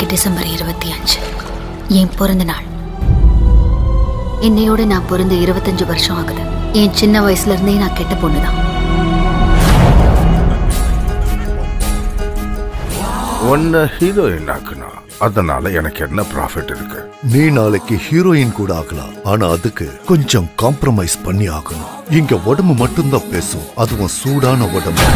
இன்னைக்கு டிசம்பர் இருபத்தி அஞ்சு என் பிறந்த நாள் என்னையோட நான் பிறந்து இருபத்தஞ்சு வருஷம் ஆகுது என் சின்ன வயசுல இருந்தே நான் கெட்ட பொண்ணுதான் உன்னை ஹீரோயின் ஆக்குனா அதனால எனக்கு என்ன ப்ராஃபிட் இருக்கு நீ நாளைக்கு ஹீரோயின் கூட ஆகலாம் ஆனா அதுக்கு கொஞ்சம் காம்ப்ரமைஸ் பண்ணி ஆகணும் இங்க உடம்பு மட்டும்தான் பேசும் அதுவும் சூடான உடம்பு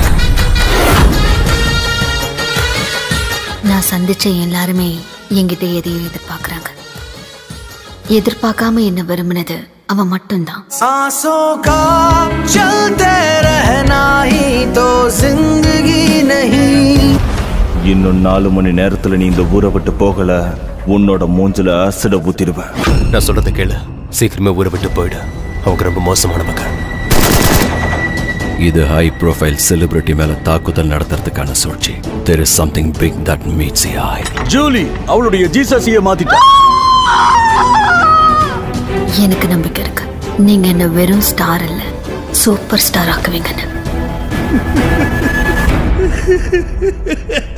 நான் சந்திச்ச எல்லாருமே என்கிட்ட எதையும் எதிர்பார்க்கறாங்க எதிர்பார்க்காம என்ன விரும்பினது அவன் மட்டும்தான் सांसों का चलते रहना ही तो जिंदगी नहीं இன்னும் நாலு மணி நேரத்துல நீ இந்த ஊரை விட்டு போகல உன்னோட மூஞ்சில அசிட ஊத்திடுவேன் நான் சொல்றதை கேளு சீக்கிரமே ஊரை விட்டு போயிடு அவங்க ரொம்ப மோசமானவங்க இது ஹை ப்ரொஃபைல் செலிபிரிட்டி மேல தாக்குதல் நடத்துறதுக்கான சூழ்ச்சி there is something big that meets I Julie அவளுடைய ஜீசஸிய மாத்திட்டா எனக்கு நம்பிக்கை இருக்கு நீங்க என்ன வெறும் ஸ்டார் இல்ல சூப்பர் ஸ்டார் ஆக்குவீங்கன்னு